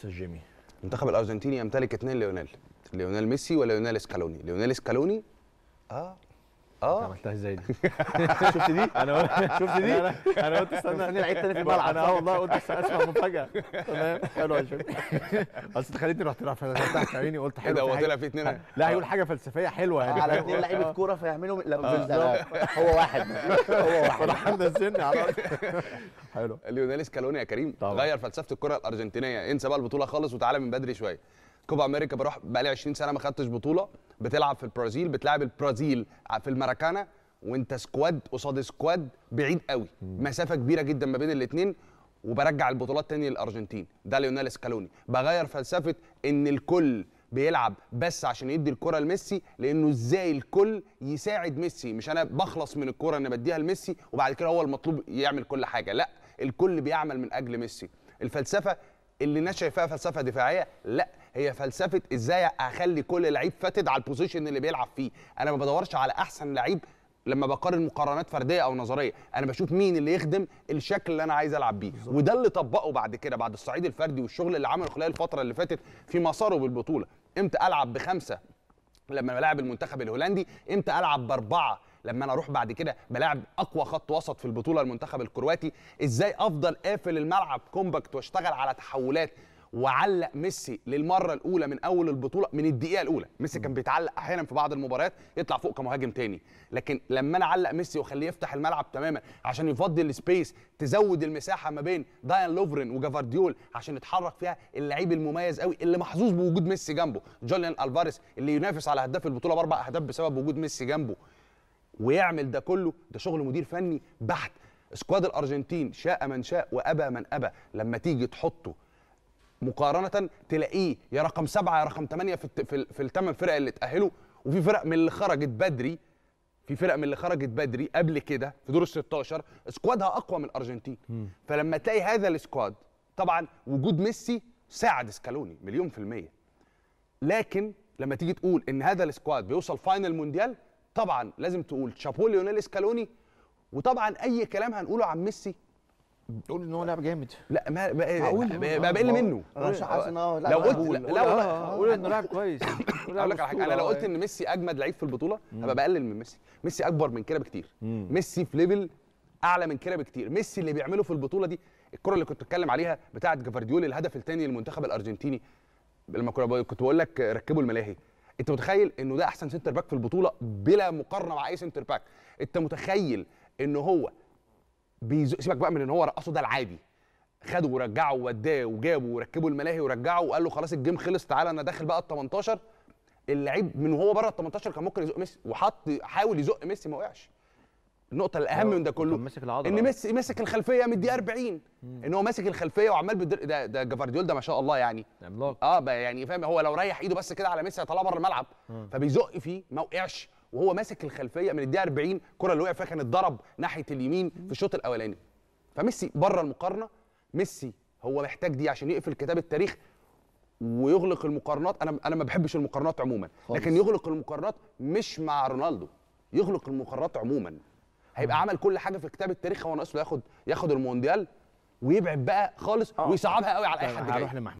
استاذ جيمي المنتخب الارجنتيني يمتلك اثنين ليونيل ليونيل ميسي وليونيل سكالوني ليونيل سكالوني اه انت اه عملتها ازاي دي؟ شفت دي؟ انا قلت شفت دي؟ انا انا قلت استنى مستني العيد تاني في الملعب انا اه والله قلت اسمع مفاجاه تمام حلو يا شيخ اصل انت خليتني رحت رحت فتحت عيني قلت ايه حلو ده في هو حاجة- طلع في اثنين لا هيقول حاجه فلسفيه حلوه يعني على اثنين لعيبه كوره فيعملوا لا ده هو واحد هو واحد راح نزلني على الأرض. حلو ليونيل سكالوني يا كريم طبعا. غير فلسفه الكره الارجنتينيه انسى بقى البطوله خالص وتعالى من بدري شويه كوبا امريكا بروح بقى لي 20 سنه ما خدتش بطوله بتلعب في البرازيل بتلعب البرازيل في الماراكانا وانت سكواد قصاد سكواد بعيد قوي مسافه كبيره جدا ما بين الاثنين وبرجع البطولات تاني للارجنتين ده ليونيل سكالوني بغير فلسفه ان الكل بيلعب بس عشان يدي الكره لميسي لانه ازاي الكل يساعد ميسي مش انا بخلص من الكره ان بديها لميسي وبعد كده هو المطلوب يعمل كل حاجه لا الكل بيعمل من اجل ميسي الفلسفه اللي الناس شايفاها فلسفه دفاعيه لا هي فلسفه ازاي اخلي كل لعيب فاتد على البوزيشن اللي بيلعب فيه انا ما بدورش على احسن لعيب لما بقارن مقارنات فرديه او نظريه انا بشوف مين اللي يخدم الشكل اللي انا عايز العب بيه وده اللي طبقه بعد كده بعد الصعيد الفردي والشغل اللي عمله خلال الفتره اللي فاتت في مساره بالبطوله امتى العب بخمسه لما بلاعب المنتخب الهولندي امتى العب باربعه لما انا اروح بعد كده بلاعب اقوى خط وسط في البطوله المنتخب الكرواتي ازاي افضل قافل الملعب كومباكت واشتغل على تحولات وعلق ميسي للمره الاولى من اول البطوله من الدقيقه الاولى ميسي كان بيتعلق احيانا في بعض المباريات يطلع فوق كمهاجم تاني لكن لما انا اعلق ميسي واخليه يفتح الملعب تماما عشان يفضي السبيس تزود المساحه ما بين دايان لوفرين وجافارديول عشان يتحرك فيها اللعيب المميز قوي اللي محظوظ بوجود ميسي جنبه جوليان الفاريز اللي ينافس على هداف البطوله باربع اهداف بسبب وجود ميسي جنبه ويعمل ده كله ده شغل مدير فني بحت سكواد الارجنتين شاء من شاء وابى من ابى لما تيجي تحطه مقارنه تلاقيه يا رقم سبعه يا رقم ثمانيه في الت- في, ال- في الثمان فرق اللي اتاهلوا وفي فرق من اللي خرجت بدري في فرق من اللي خرجت بدري قبل كده في دور ال 16 سكوادها اقوى من الارجنتين فلما تلاقي هذا السكواد طبعا وجود ميسي ساعد سكالوني مليون في الميه لكن لما تيجي تقول ان هذا السكواد بيوصل فاينل مونديال طبعا لازم تقول شابو ليونيل سكالوني وطبعا اي كلام هنقوله عن ميسي تقول ان هو لاعب جامد لا ما بقى معقول؟ بقى بقى بقل منه انا مش حاسس ان هو لا لو قلت مقبول. لا لا والله قول انه لاعب كويس اقول لك على حاجه انا لو قلت ان ميسي اجمد لعيب في البطوله هبقى بقلل من ميسي ميسي اكبر من كده بكتير ميسي في ليفل اعلى من كده بكتير ميسي اللي بيعمله في البطوله دي الكره اللي كنت بتكلم عليها بتاعه جافارديول الهدف الثاني للمنتخب الارجنتيني لما كنا بقول- كنت بقول لك ركبوا الملاهي انت متخيل انه ده احسن سنتر باك في البطوله بلا مقارنه مع اي سنتر باك انت متخيل ان هو بيزق سيبك بقى من ان هو رقصه ده العادي خده ورجعه ووداه وجابه وركبه الملاهي ورجعه وقال له خلاص الجيم خلص تعالى انا داخل بقى ال 18 اللعيب من وهو بره ال 18 كان ممكن يزق ميسي وحط حاول يزق ميسي ما وقعش النقطه الاهم من ده كله كان ماسك العضلة. ان ميسي ماسك الخلفيه من الدقيقه 40 ان هو ماسك الخلفيه وعمال بدر... ده ده جافارديول ده ما شاء الله يعني عملاق اه بقى يعني فاهم هو لو ريح ايده بس كده على ميسي هيطلعه بره الملعب فبيزق فيه ما وقعش وهو ماسك الخلفيه من الدقيقه 40 الكره اللي وقع فيها كانت ضرب ناحيه اليمين في الشوط الاولاني فميسي بره المقارنه ميسي هو محتاج دي عشان يقفل كتاب التاريخ ويغلق المقارنات انا انا ما بحبش المقارنات عموما لكن يغلق المقارنات مش مع رونالدو يغلق المقارنات عموما هيبقى عمل كل حاجه في كتاب التاريخ هو ناقص له ياخد ياخد المونديال ويبعد بقى خالص ويصعبها قوي على اي حد جاي هروح لمحمود